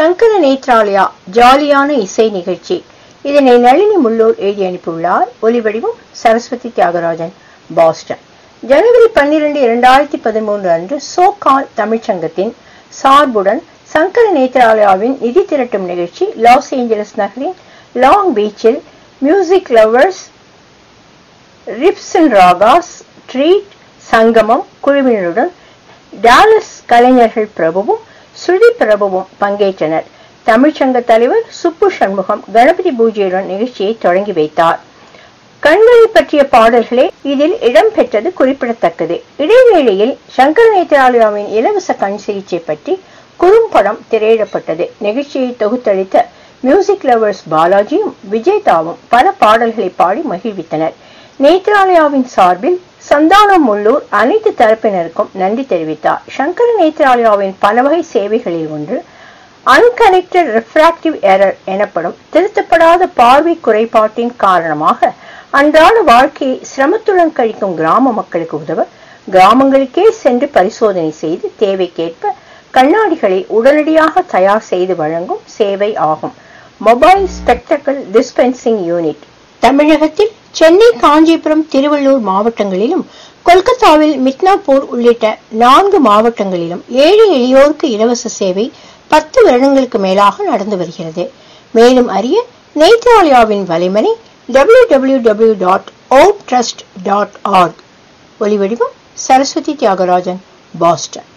சங்கர நேத்ராலயா ஜாலியான இசை நிகழ்ச்சி இதனை நளினி முள்ளூர் எழுதி அனுப்பியுள்ளார் ஒலிவடிவம் சரஸ்வதி தியாகராஜன் பாஸ்டன் ஜனவரி பன்னிரண்டு இரண்டாயிரத்தி பதிமூன்று அன்று சோகால் தமிழ்ச்சங்கத்தின் சார்புடன் சங்கர நேத்ராலயாவின் நிதி திரட்டும் நிகழ்ச்சி லாஸ் ஏஞ்சலஸ் நகரின் லாங் பீச்சில் music lovers ribs and ragas treat Sangamam குழுவினருடன் டாலஸ் கலைஞர்கள் பிரபுவும் ஸ்ருதி பிரபுவும் பங்கேற்றனர் தமிழ்ச்சங்க தலைவர் சுப்பு சண்முகம் கணபதி பூஜையுடன் நிகழ்ச்சியை தொடங்கி வைத்தார் கண்களை பற்றிய பாடல்களே இதில் இடம்பெற்றது குறிப்பிடத்தக்கது இடைவேளையில் சங்கர நேத்ராலயாவின் இலவச கண் சிகிச்சை பற்றி குறும்படம் திரையிடப்பட்டது நிகழ்ச்சியை தொகுத்தளித்த மியூசிக் லவர்ஸ் பாலாஜியும் விஜேதாவும் பல பாடல்களை பாடி மகிழ்வித்தனர் நேத்ராலயாவின் சார்பில் சந்தானம் உள்ளூர் அனைத்து தரப்பினருக்கும் நன்றி தெரிவித்தார் சங்கர நேத்ராலயாவின் பல வகை சேவைகளில் ஒன்று அன்கனெக்டட் ரிஃப்ராக்டிவ் எரர் எனப்படும் திருத்தப்படாத பார்வை குறைபாட்டின் காரணமாக அன்றாட வாழ்க்கையை சிரமத்துடன் கழிக்கும் கிராம மக்களுக்கு உதவ கிராமங்களுக்கே சென்று பரிசோதனை செய்து தேவைக்கேற்ப கண்ணாடிகளை உடனடியாக தயார் செய்து வழங்கும் சேவை ஆகும் மொபைல் ஸ்பெக்டக்கல் டிஸ்பென்சிங் யூனிட் தமிழகத்தில் சென்னை காஞ்சிபுரம் திருவள்ளூர் மாவட்டங்களிலும் கொல்கத்தாவில் மித்னாப்பூர் உள்ளிட்ட நான்கு மாவட்டங்களிலும் ஏழை எளியோருக்கு இலவச சேவை பத்து வருடங்களுக்கு மேலாக நடந்து வருகிறது மேலும் அறிய நேத்ராலயாவின் வலைமனை W W W dot O trust dot org ஒலிவடிவம் சரஸ்வதி தியாகராஜன் பாஸ்டன்